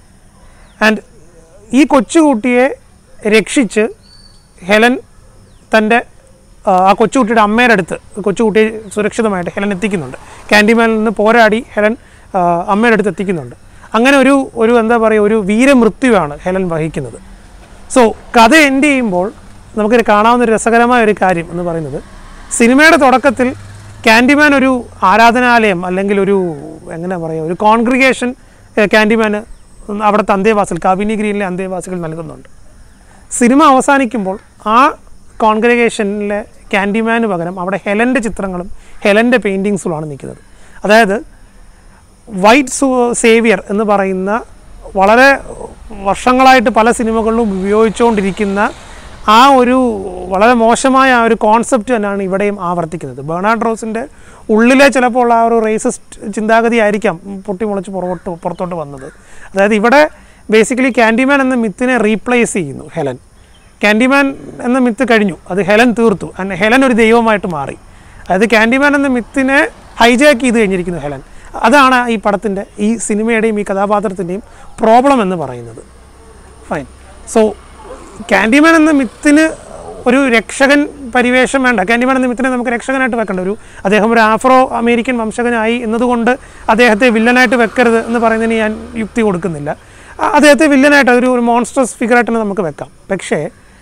ആൻഡ് ഈ കൊച്ചുകുട്ടിയെ രക്ഷിച്ച് ഹെലൻ തൻ്റെ ആ, ആ കൊച്ചുകുട്ടിയുടെ അമ്മയുടെ അടുത്ത് കൊച്ചുകുട്ടിയെ സുരക്ഷിതമായിട്ട് ഹെലൻ എത്തിക്കുന്നുണ്ട് ക്യാൻഡിമാനിൽ നിന്ന് പോരാടി ഹെലൻ ആ, അമ്മയുടെ അടുത്ത് എത്തിക്കുന്നുണ്ട് അങ്ങനെ ഒരു ഒരു എന്താ പറയുക ഒരു വീരമൃത്യുവാണ് ഹെലൻ വഹിക്കുന്നത് സോ കഥ എൻഡ് ചെയ്യുമ്പോൾ നമുക്ക് കാണാവുന്ന ഒരു രസകരമായ ഒരു കാര്യം എന്ന് പറയുന്നത് സിനിമയുടെ തുടക്കത്തിൽ ക്യാൻഡിമാൻ ഒരു ആരാധനാലയം അല്ലെങ്കിൽ ഒരു എങ്ങനെ പറയുക ഒരു കോൺഗ്രിഗേഷൻ ക്യാൻഡിമാന് അവിടുത്തെ അന്തേവാസികൾ കാബിനി ഗ്രീനിലെ അന്തേവാസികൾ നൽകുന്നുണ്ട് സിനിമ അവസാനിക്കുമ്പോൾ ആ കോൺഗ്രിഗേഷനിലെ ക്യാൻഡിമാന് പകരം അവിടെ ഹെലൻ്റെ ചിത്രങ്ങളും ഹെലൻ്റെ പെയിൻറ്റിങ്സുമാണ് നിൽക്കുന്നത് അതായത് വൈറ്റ് സു സേവിയർ എന്ന് പറയുന്ന വളരെ വർഷങ്ങളായിട്ട് പല സിനിമകളിലും ഉപയോഗിച്ചുകൊണ്ടിരിക്കുന്ന ആ ഒരു വളരെ മോശമായ ആ ഒരു കോൺസെപ്റ്റ് തന്നെയാണ് ഇവിടെയും ആവർത്തിക്കുന്നത് ബേണാർഡ് റോസിൻ്റെ ഉള്ളിലെ ചിലപ്പോൾ ആ ഒരു റേസിസ്റ്റ് ചിന്താഗതി ആയിരിക്കാം പൊട്ടിമുളച്ച് പുറകോട്ട് പുറത്തോട്ട് വന്നത് അതായത് ഇവിടെ ബേസിക്കലി ക്യാൻഡിമാൻ എന്ന മിത്തിനെ റീപ്ലേസ് ചെയ്യുന്നു ഹെലൻ ക്യാൻഡിമാൻ എന്ന മിത്ത് കഴിഞ്ഞു അത് ഹെലൻ തീർത്തു And ഹെലൻ ഒരു ദൈവമായിട്ട് മാറി അതായത് ക്യാൻഡിമാൻ എന്ന മിത്തിനെ ഹൈജാക്ക് ചെയ്ത് കഴിഞ്ഞിരിക്കുന്നു ഹെലൻ അതാണ് ഈ പടത്തിൻ്റെ ഈ സിനിമയുടെയും ഈ കഥാപാത്രത്തിൻ്റെയും പ്രോബ്ലം എന്ന് പറയുന്നത് ഫൈൻ സോ ക്യാൻഡിമാൻ എന്ന മിത്തിന് ഒരു രക്ഷകൻ പരിവേഷം വേണ്ട ക്യാൻഡിമാൻ എന്ന മിത്തിനെ നമുക്ക് രക്ഷകനായിട്ട് വെക്കേണ്ട ഒരു അദ്ദേഹം ഒരു ആഫ്രോ അമേരിക്കൻ വംശകനായി എന്നതുകൊണ്ട് അദ്ദേഹത്തെ വില്ലനായിട്ട് വെക്കരുത് എന്ന് പറയുന്നതിന് ഞാൻ യുക്തി കൊടുക്കുന്നില്ല ആ- അദ്ദേഹത്തെ വില്ലനായിട്ട് ഒരു ഒരു മോൺസ്റ്റർസ് ഫിഗറായിട്ട് തന്നെ നമുക്ക് വെക്കാം പക്ഷേ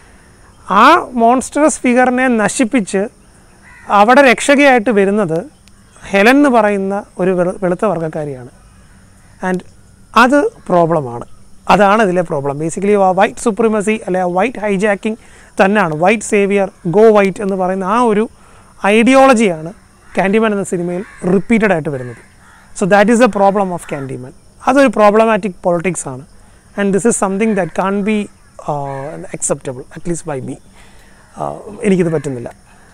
ആ മോൺസ്റ്ററസ് ഫിഗറിനെ നശിപ്പിച്ച് അവിടെ രക്ഷകയായിട്ട് വരുന്നത് ഹെലൻ എന്ന് പറയുന്ന ഒരു വെളു- വെളുത്ത വർഗ്ഗക്കാരിയാണ് ആൻഡ് അത് പ്രോബ്ലമാണ് അതാണ് ഇതിലെ പ്രോബ്ലം ബേസിക്കലി ആ വൈറ്റ് സുപ്രീമസി അല്ലെ ആ വൈറ്റ് ഹൈജാക്കിംഗ് തന്നെയാണ് വൈറ്റ് സേവിയർ ഗോ വൈറ്റ് എന്ന് പറയുന്ന ആ ഒരു ഐഡിയോളജിയാണ് ക്യാൻഡിമാൻ എന്ന സിനിമയിൽ റിപ്പീറ്റഡ് ആയിട്ട് വരുന്നത് so that is a problem of Candyman അതൊരു പ്രോബ്ലമാറ്റിക് പൊളിറ്റിക്സ് ആണ് and this is something that can be acceptable at least by me എനിക്കിത് പറ്റുന്നില്ല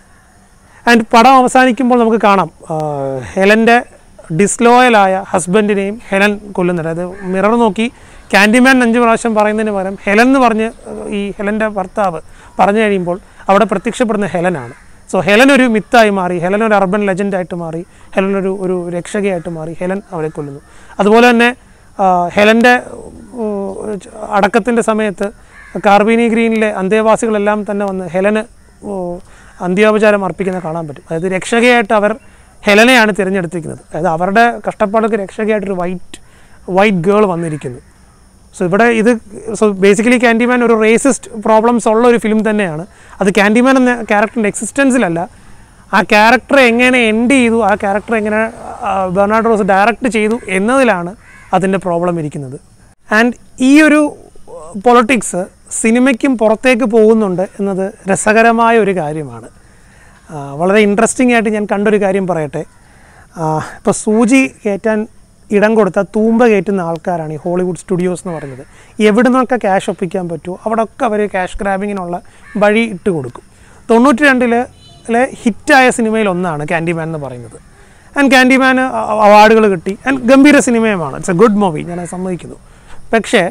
ആൻഡ് പടം അവസാനിക്കുമ്പോൾ നമുക്ക് കാണാം ആ, ഹെലൻ്റെ ഡിസ്ലോയലായ ഹസ്ബൻഡിനെയും ഹെലൻ കൊല്ലുന്നുണ്ട് അതായത് മിറർ നോക്കി ക്യാൻഡിമാൻ അഞ്ച് പ്രാവശ്യം പറയുന്നതിന് പകരം ഹെലൻ എന്ന് പറഞ്ഞ് ഈ ഹെലൻ്റെ ഭർത്താവ് പറഞ്ഞു കഴിയുമ്പോൾ അവിടെ പ്രത്യക്ഷപ്പെടുന്ന ഹെലനാണ് സോ ഹെലൻ ഒരു മിത്തായി മാറി ഹെലൻ ഒരു അർബൻ ലെജൻഡായിട്ട് മാറി ഹെലൻ ഒരു ഒരു രക്ഷകയായിട്ട് മാറി ഹെലൻ അവരെ കൊല്ലുന്നു അതുപോലെ തന്നെ ആ, ഹെലൻ്റെ അടക്കത്തിൻ്റെ സമയത്ത് കാർബീനി ഗ്രീനിലെ അന്തേവാസികളെല്ലാം തന്നെ വന്ന് ഹെലന് ഓ, അന്ത്യോപചാരം അർപ്പിക്കുന്ന കാണാൻ പറ്റും അതായത് രക്ഷകയായിട്ട് അവർ ഹെലനെയാണ് തിരഞ്ഞെടുത്തിരിക്കുന്നത് അതായത് അവരുടെ കഷ്ടപ്പാടൊക്കെ രക്ഷകയായിട്ടൊരു വൈറ്റ് വൈറ്റ് ഗേൾ വന്നിരിക്കുന്നു സോ ഇവിടെ ഇത് സോ ബേസിക്കലി ക്യാൻഡിമാൻ ഒരു റേസിസ്റ്റ് പ്രോബ്ലംസ് ഉള്ള ഒരു ഫിലിം തന്നെയാണ് അത് ക്യാൻഡിമാൻ എന്ന ക്യാരക്ടറിൻ്റെ എക്സിസ്റ്റൻസിലല്ല ആ ക്യാരക്ടർ എങ്ങനെ എൻഡ് ചെയ്തു ആ ക്യാരക്ടർ എങ്ങനെ ആ, ബെർണാഡ് റോസ് ഡയറക്റ്റ് ചെയ്തു എന്നതിലാണ് അതിൻ്റെ പ്രോബ്ലം ഇരിക്കുന്നത് ആൻഡ് ഈ ഒരു പൊളിറ്റിക്സ് സിനിമയ്ക്കും പുറത്തേക്ക് പോകുന്നുണ്ട് എന്നത് രസകരമായ ഒരു കാര്യമാണ് ആ, വളരെ ഇൻട്രസ്റ്റിംഗ് ആയിട്ട് ഞാൻ കണ്ടൊരു കാര്യം പറയട്ടെ ഇപ്പോൾ സൂചി കയറ്റാൻ ഇടം കൊടുത്ത തൂമ്പ കയറ്റുന്ന ആൾക്കാരാണ് ഈ ഹോളിവുഡ് സ്റ്റുഡിയോസ് എന്ന് പറയുന്നത് എവിടെ നിന്നൊക്കെ ക്യാഷ് ഒപ്പിക്കാൻ പറ്റുമോ അവിടെയൊക്കെ അവർ ക്യാഷ് ഗ്രാബിങ്ങിനുള്ള വഴി ഇട്ട് കൊടുക്കും തൊണ്ണൂറ്റി രണ്ടിലെ ഹിറ്റായ സിനിമയിൽ ഒന്നാണ് ക്യാൻഡിമാൻ എന്ന് പറയുന്നത് ആൻഡ് ക്യാൻഡിമാന് അവാർഡുകൾ കിട്ടി ആൻഡ് ഗംഭീര സിനിമയുമാണ് ഇറ്റ്സ് എ ഗുഡ് മൂവി ഞാൻ അത് സമ്മതിക്കുന്നു പക്ഷേ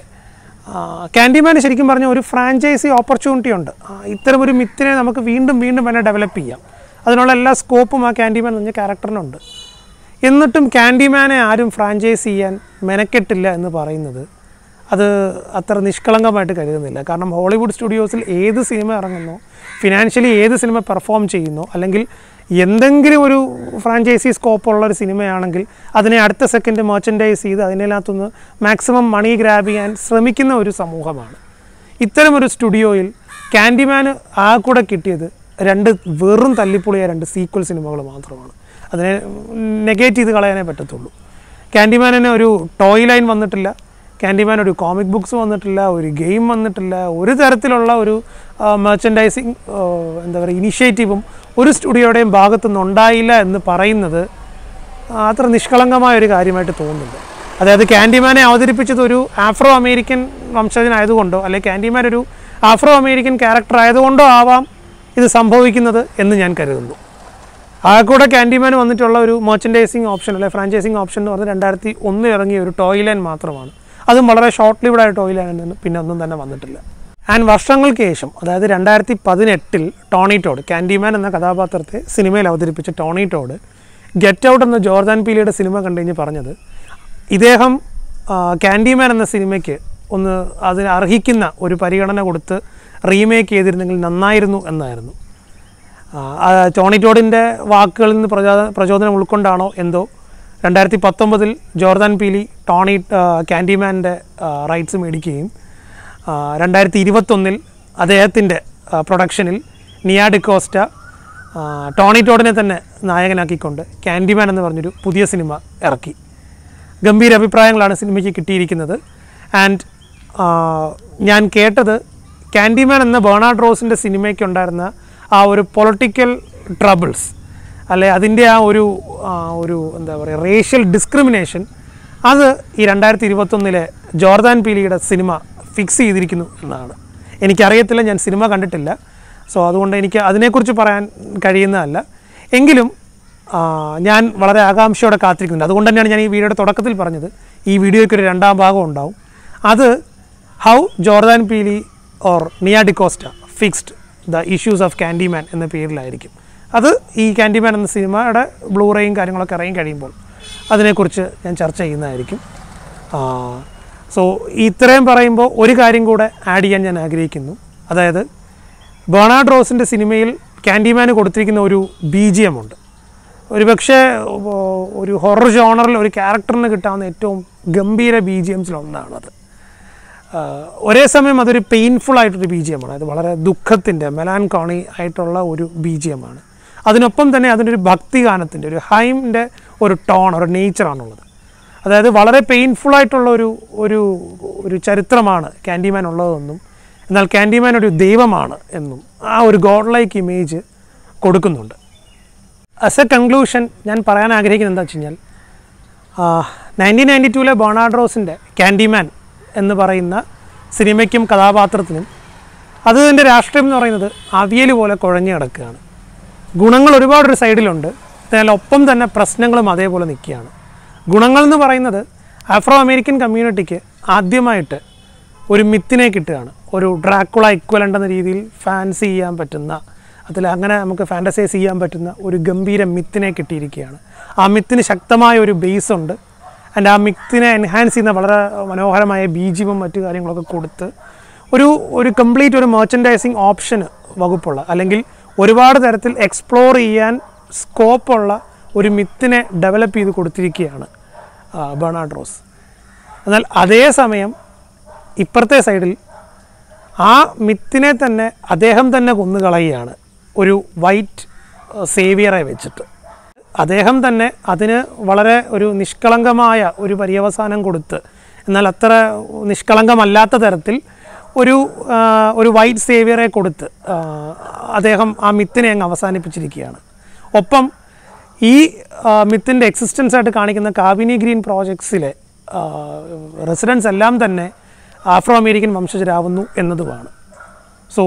ക്യാൻഡിമാന് ശരിക്കും പറഞ്ഞ ഒരു ഫ്രാഞ്ചൈസി ഓപ്പർച്യൂണിറ്റി ഉണ്ട് ആ, ഇത്തരം ഒരു മിത്തിനെ നമുക്ക് വീണ്ടും വീണ്ടും വേണേൽ ഡെവലപ്പ് ചെയ്യാം അതിനുള്ള എല്ലാ സ്കോപ്പും ആ ക്യാൻഡിമാൻ എന്ന് പറഞ്ഞ ക്യാരക്ടറിനുണ്ട് എന്നിട്ടും ക്യാൻഡിമാനെ ആരും ഫ്രാഞ്ചൈസ് ചെയ്യാൻ മെനക്കെട്ടില്ല എന്ന് പറയുന്നത് അത് അത്ര നിഷ്കളങ്കമായിട്ട് കരുതുന്നില്ല കാരണം ഹോളിവുഡ് സ്റ്റുഡിയോസിൽ ഏത് സിനിമ ഇറങ്ങുന്നോ ഫിനാൻഷ്യലി ഏത് സിനിമ പെർഫോം ചെയ്യുന്നോ അല്ലെങ്കിൽ എന്തെങ്കിലും ഒരു ഫ്രാഞ്ചൈസി സ്കോപ്പുള്ള ഒരു സിനിമയാണെങ്കിൽ അതിനെ അടുത്ത സെക്കൻഡ് മെർച്ചൻഡൈസ് ചെയ്ത് അതിനകത്തുനിന്ന് മാക്സിമം മണി ഗ്രാബ് ചെയ്യാൻ ശ്രമിക്കുന്ന ഒരു സമൂഹമാണ് ഇത്തരമൊരു സ്റ്റുഡിയോയിൽ ക്യാൻഡിമാന് ആ കൂടെ കിട്ടിയത് രണ്ട് വെറും തല്ലിപ്പൊളിയ രണ്ട് സീക്വൽ സിനിമകൾ മാത്രമാണ് അതിനെ നെഗേറ്റ് ചെയ്ത് കളയാനേ പറ്റത്തുള്ളൂ ക്യാൻഡിമാനിന് ഒരു ടോയ് ലൈൻ വന്നിട്ടില്ല ക്യാൻഡിമാൻ ഒരു കോമിക് ബുക്സ് വന്നിട്ടില്ല ഒരു ഗെയിം വന്നിട്ടില്ല ഒരു തരത്തിലുള്ള ഒരു മെർച്ചൻഡൈസിങ് എന്താ പറയുക ഇനിഷ്യേറ്റീവും ഒരു സ്റ്റുഡിയോയുടെയും ഭാഗത്തുനിന്ന് ഉണ്ടായില്ല എന്ന് പറയുന്നത് ആ, അത്ര നിഷ്കളങ്കമായ ഒരു കാര്യമായിട്ട് തോന്നുന്നില്ല അതായത് ക്യാൻഡിമാനെ അവതരിപ്പിച്ചത് ഒരു ആഫ്രോ അമേരിക്കൻ വംശജനായതുകൊണ്ടോ അല്ലെങ്കിൽ ക്യാൻഡിമാൻ ഒരു ആഫ്രോ അമേരിക്കൻ ക്യാരക്ടർ ആയതുകൊണ്ടോ ആവാം ഇത് സംഭവിക്കുന്നത് എന്ന് ഞാൻ കരുതുന്നു ആ കൂടെ ക്യാൻഡിമാൻ വന്നിട്ടുള്ള ഒരു മെർച്ചൻഡൈസിങ് ഓപ്ഷൻ അല്ലെ ഫ്രാഞ്ചൈസിങ് ഓപ്ഷൻ എന്ന് പറഞ്ഞാൽ രണ്ടായിരത്തി ഒന്നിൽ ഇറങ്ങിയ ഒരു ടോയ് ലൈൻ മാത്രമാണ് അതും വളരെ ഷോർട്ട് ലിവ്ഡ് ആയ ടോയ് ലൈൻ പിന്നെ ഒന്നും തന്നെ വന്നിട്ടില്ല ആൻഡ് വർഷങ്ങൾക്ക് ശേഷം അതായത് രണ്ടായിരത്തി പതിനെട്ടിൽ ടോണി ടോഡ് ക്യാൻഡിമാൻ എന്ന കഥാപാത്രത്തെ സിനിമയിൽ അവതരിപ്പിച്ച ടോണി ടോഡ് ഗെറ്റ് ഔട്ട് എന്ന ജോർദാൻ പീലിയുടെ സിനിമ കണ്ടു കഴിഞ്ഞ് പറഞ്ഞത് ഇദ്ദേഹം ആ, ക്യാൻഡിമാൻ എന്ന സിനിമയ്ക്ക് ഒന്ന് അതിന് അർഹിക്കുന്ന ഒരു പരിഗണന കൊടുത്ത് റീമേക്ക് ചെയ്തിരുന്നെങ്കിൽ നന്നായിരുന്നു എന്നായിരുന്നു ആ, ആ, ടോണി ടോഡിൻ്റെ വാക്കുകളിൽ നിന്ന് പ്രചോദ പ്രചോദനം ഉൾക്കൊണ്ടാണോ എന്തോ രണ്ടായിരത്തി പത്തൊമ്പതിൽ ജോർദാൻ പീലി ടോണി ആ, ക്യാൻഡിമാൻ്റെ റൈറ്റ്സ് മേടിക്കുകയും ആ, രണ്ടായിരത്തി ഇരുപത്തൊന്നിൽ അദ്ദേഹത്തിൻ്റെ ആ, പ്രൊഡക്ഷനിൽ നിയാ ഡിക്കോസ്റ്റ ആ, ടോണി ടോഡിനെ തന്നെ നായകനാക്കിക്കൊണ്ട് ക്യാൻഡിമാൻ എന്ന് പറഞ്ഞൊരു പുതിയ സിനിമ ഇറക്കി ഗംഭീര അഭിപ്രായങ്ങളാണ് സിനിമയ്ക്ക് കിട്ടിയിരിക്കുന്നത് ആൻഡ് ഞാൻ കേട്ടത് ക്യാൻഡിമാൻ എന്ന ബേണാർഡ് റോസിൻ്റെ സിനിമയ്ക്കുണ്ടായിരുന്ന ആ ഒരു പൊളിറ്റിക്കൽ ട്രബിൾസ് അല്ലെ അതിൻ്റെ ആ ഒരു ആ, ഒരു എന്താ പറയുക റേഷ്യൽ ഡിസ്ക്രിമിനേഷൻ അത് ഈ രണ്ടായിരത്തി ഇരുപത്തൊന്നിലെ ജോർദാൻ പീലിയുടെ സിനിമ ഫിക്സ് ചെയ്തിരിക്കുന്നു എന്നാണ് എനിക്കറിയത്തില്ല ഞാൻ സിനിമ കണ്ടിട്ടില്ല സോ അതുകൊണ്ട് എനിക്ക് അതിനെക്കുറിച്ച് പറയാൻ കഴിയുന്നതല്ല എങ്കിലും ആ, ഞാൻ വളരെ ആകാംക്ഷയോടെ കാത്തിരിക്കുന്നുണ്ട് അതുകൊണ്ട് തന്നെയാണ് ഞാൻ ഈ വീഡിയോയുടെ തുടക്കത്തിൽ പറഞ്ഞത് ഈ വീഡിയോയ്ക്ക് ഒരു രണ്ടാം ഭാഗം ഉണ്ടാവും അത് how Jordan Peele or Nia DaCosta fixed the issues of Candyman എന്ന പേരിലായിരിക്കും അത് ഈ ക്യാൻഡിമാൻ എന്ന സിനിമയുടെ ബ്ലൂറേയും കാര്യങ്ങളൊക്കെ ഇറങ്ങി കഴിയുമ്പോൾ അതിനെക്കുറിച്ച് ഞാൻ ചർച്ച ചെയ്യുന്നതായിരിക്കും സോ ഇത്രയും പറയുമ്പോൾ ഒരു കാര്യം കൂടെ ആഡ് ചെയ്യാൻ ഞാൻ ആഗ്രഹിക്കുന്നു അതായത് ബേണാഡ് റോസിൻ്റെ സിനിമയിൽ ക്യാൻഡിമാന് കൊടുത്തിരിക്കുന്ന ഒരു ബി ജി എം ഉണ്ട് ഒരു പക്ഷേ ഒരു ഹൊറർ ജോണറിൽ ഒരു ക്യാരക്ടറിന് കിട്ടാവുന്ന ഏറ്റവും ഗംഭീര ബി ജി എംസിലൊന്നാണത് ആഹ് ഒരേ സമയം അതൊരു പെയിൻഫുൾ ആയിട്ടൊരു ബി ജി എമാണ് അത് വളരെ ദുഃഖത്തിൻ്റെ മെലാൻകോണി ആയിട്ടുള്ള ഒരു ബി ജി എമാണ് അതിനൊപ്പം തന്നെ അതിൻ്റെ ഒരു ഭക്തി ഗാനത്തിൻ്റെ ഒരു ഹൈമിൻ്റെ ഒരു ടോൺ ഒരു നേച്ചറാണുള്ളത് അതായത് വളരെ പെയിൻഫുൾ ആയിട്ടുള്ള ഒരു ഒരു ഒരു ചരിത്രമാണ് ക്യാൻഡിമാൻ ഉള്ളതെന്നും എന്നാൽ ക്യാൻഡിമാൻ ഒരു ദൈവമാണ് എന്നും ആ ഒരു ഗോഡ് ലൈക്ക് ഇമേജ് കൊടുക്കുന്നുണ്ട് ആസ് എ കൺക്ലൂഷൻ ഞാൻ പറയാൻ ആഗ്രഹിക്കുന്നത് എന്താ വെച്ച് കഴിഞ്ഞാൽ നയൻറ്റീൻ നയൻറ്റി ടൂവിലെ ബോണാഡ്രോസിൻ്റെ ക്യാൻഡിമാൻ എന്ന് പറയുന്ന സിനിമയ്ക്കും കഥാപാത്രത്തിനും അത് ഇതിൻ്റെ രാഷ്ട്രീയം എന്ന് പറയുന്നത് അവിയൽ പോലെ കുഴഞ്ഞു കിടക്കുകയാണ് ഗുണങ്ങൾ ഒരുപാട് ഒരു സൈഡിലുണ്ട് എന്നാൽ ഒപ്പം തന്നെ പ്രശ്നങ്ങളും അതേപോലെ നിൽക്കുകയാണ് ഗുണങ്ങൾ എന്ന് പറയുന്നത് ആഫ്രോ അമേരിക്കൻ കമ്മ്യൂണിറ്റിക്ക് ആദ്യമായിട്ട് ഒരു മിത്തിനെ കിട്ടുകയാണ് ഒരു ഡ്രാക്കുള ഇക്വലൻ്റ് എന്ന രീതിയിൽ ഫാൻസി ചെയ്യാൻ പറ്റുന്ന അതിൽ അങ്ങനെ നമുക്ക് ഫാൻറ്റസൈസ് ചെയ്യാൻ പറ്റുന്ന ഒരു ഗംഭീര മിത്തിനെ കിട്ടിയിരിക്കുകയാണ് ആ മിത്തിന് ശക്തമായ ഒരു ബേസ് ഉണ്ട് ആൻഡ് ആ മിത്തിനെ എൻഹാൻസ് ചെയ്യുന്ന വളരെ മനോഹരമായ ബീജിയും മറ്റു കാര്യങ്ങളൊക്കെ കൊടുത്ത് ഒരു ഒരു കംപ്ലീറ്റ് ഒരു മെർച്ചൻഡൈസിങ് ഓപ്ഷന് വകുപ്പുള്ള അല്ലെങ്കിൽ ഒരുപാട് തരത്തിൽ എക്സ്പ്ലോർ ചെയ്യാൻ സ്കോപ്പുള്ള ഒരു മിത്തിനെ ഡെവലപ്പ് ചെയ്ത് കൊടുത്തിരിക്കുകയാണ് ബേണാഡ് റോസ് എന്നാൽ അതേസമയം ഇപ്പുറത്തെ സൈഡിൽ ആ മിത്തിനെ തന്നെ അദ്ദേഹം തന്നെ കൊന്നുകളയുകയാണ് ഒരു വൈറ്റ് സേവിയറെ വെച്ചിട്ട് അദ്ദേഹം തന്നെ അതിന് വളരെ ഒരു നിഷ്കളങ്കമായ ഒരു പര്യവസാനം കൊടുത്ത് എന്നാൽ അത്ര നിഷ്കളങ്കമല്ലാത്ത തരത്തിൽ ഒരു ആ, ഒരു വൈറ്റ് സേവിയറെ കൊടുത്ത് ആ, അദ്ദേഹം ആ മിത്തിനെ അങ്ങ് അവസാനിപ്പിച്ചിരിക്കുകയാണ് ഒപ്പം ഈ മിത്തിൻ്റെ എക്സിസ്റ്റൻസ് ആയിട്ട് കാണിക്കുന്ന കാവിനി ഗ്രീൻ പ്രോജക്ട്സിലെ റെസിഡൻസ് എല്ലാം തന്നെ ആഫ്രോ അമേരിക്കൻ വംശജരാവുന്നു എന്നതുമാണ് സോ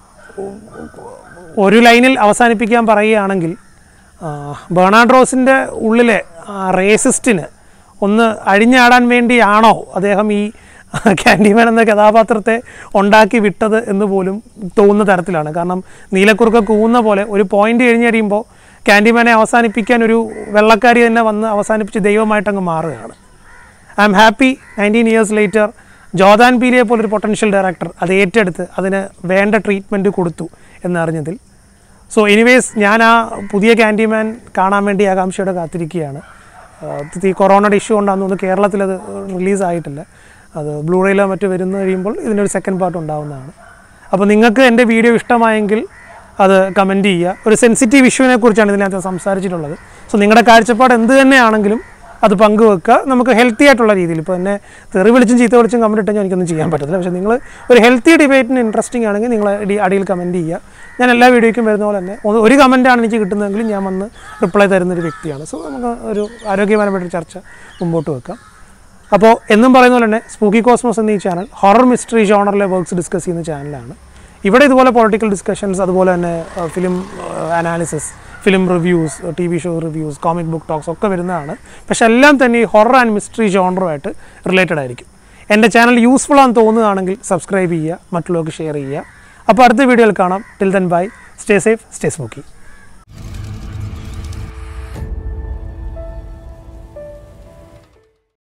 ഒരു ലൈനിൽ അവസാനിപ്പിക്കാൻ പറയുകയാണെങ്കിൽ ആ, ബേണാഡ് റോസിൻ്റെ ഉള്ളിലെ റേസിസ്റ്റിന് ഒന്ന് അഴിഞ്ഞാടാൻ വേണ്ടിയാണോ അദ്ദേഹം ഈ ക്യാൻഡിമാൻ എന്ന കഥാപാത്രത്തെ ഉണ്ടാക്കി വിട്ടത് എന്ന് പോലും തോന്നുന്ന തരത്തിലാണ് കാരണം നീലക്കുറുക്ക കൂവുന്ന പോലെ ഒരു പോയിന്റ് കഴിഞ്ഞ് കഴിയുമ്പോൾ ക്യാൻഡിമാനെ അവസാനിപ്പിക്കാൻ ഒരു വെള്ളക്കാരി തന്നെ വന്ന് അവസാനിപ്പിച്ച് ദൈവമായിട്ട് അങ്ങ് മാറുകയാണ് I am happy nineteen years later Jordan പീലിയെ പോലൊരു പൊട്ടൻഷ്യൽ ഡയറക്ടർ അത് ഏറ്റെടുത്ത് അതിന് വേണ്ട ട്രീറ്റ്മെൻറ്റ് കൊടുത്തു എന്നറിഞ്ഞതിൽ സോ എനിവേസ് ഞാൻ ആ പുതിയ ക്യാൻഡിമാൻ കാണാൻ വേണ്ടി ആകാംക്ഷയോടെ കാത്തിരിക്കുകയാണ് ആഹ് ഈ കൊറോണയുടെ ഇഷ്യൂ കൊണ്ടാണെന്ന് തോന്നുന്നു കേരളത്തിൽ അത് റിലീസായിട്ടില്ല അത് ബ്ലൂറേയിലോ മറ്റോ വരുന്ന കഴിയുമ്പോൾ ഇതിനൊരു സെക്കൻഡ് പാർട്ട് ഉണ്ടാവുന്നതാണ് അപ്പോൾ നിങ്ങൾക്ക് എൻ്റെ വീഡിയോ ഇഷ്ടമായെങ്കിൽ അത് കമൻറ്റ് ചെയ്യുക ഒരു സെൻസിറ്റീവ് ഇഷ്യൂവിനെ കുറിച്ചാണ് ഇതിനകത്ത് സംസാരിച്ചിട്ടുള്ളത് സോ നിങ്ങളുടെ കാഴ്ചപ്പാട് എന്ത് തന്നെയാണെങ്കിലും അത് പങ്കുവെക്കുക നമുക്ക് ഹെൽത്തി ആയിട്ടുള്ള രീതിയിൽ ഇപ്പോൾ എന്നെ തെറി വിളിച്ചും ചീത്ത വിളിച്ചും കമൻറ്റ് ഇട്ടാൽ എനിക്കൊന്നും ചെയ്യാൻ പറ്റത്തില്ല പക്ഷേ നിങ്ങൾ ഒരു ഹെൽത്തി ഡിബേറ്റിന് ഇൻട്രസ്റ്റിംഗ് ആണെങ്കിൽ നിങ്ങൾ അടി- അടിയിൽ കമൻറ്റ് ചെയ്യുക ഞാൻ എല്ലാ വീഡിയോയ്ക്കും വരുന്ന പോലെ തന്നെ ഒന്ന് ഒരു കമൻറ്റാണ് എനിക്ക് കിട്ടുന്നതെങ്കിൽ ഞാൻ വന്ന് റിപ്ലൈ തരുന്നൊരു വ്യക്തിയാണ് സോ നമുക്ക് ഒരു ആരോഗ്യപരമായിട്ടൊരു ചർച്ച മുമ്പോട്ട് വെക്കാം അപ്പോൾ എന്നും പറയുന്ന പോലെ തന്നെ സ്പൂക്കി കോസ്മോസ് എന്ന ഈ ചാനൽ ഹൊറർ മിസ്റ്ററി ജോണറിലെ വർക്ക്സ് ഡിസ്കസ് ചെയ്യുന്ന ചാനലാണ് ഇവിടെ ഇതുപോലെ പൊളിറ്റിക്കൽ ഡിസ്കഷൻസ് അതുപോലെ തന്നെ film analysis film reviews T V show reviews comic book talks ഒക്കെ വരുന്നതാണ് പക്ഷെ എല്ലാം തന്നെ ഈ ഹൊറർ ആൻഡ് മിസ്റ്ററി ജോണറുമായിട്ട് റിലേറ്റഡ് ആയിരിക്കും എൻ്റെ ചാനൽ യൂസ്ഫുൾ ആണെന്ന് തോന്നുകയാണെങ്കിൽ സബ്സ്ക്രൈബ് ചെയ്യുക മറ്റുള്ളവർക്ക് ഷെയർ ചെയ്യുക അപ്പോൾ അടുത്ത വീഡിയോയിൽ കാണാം till then bye stay safe stay smoky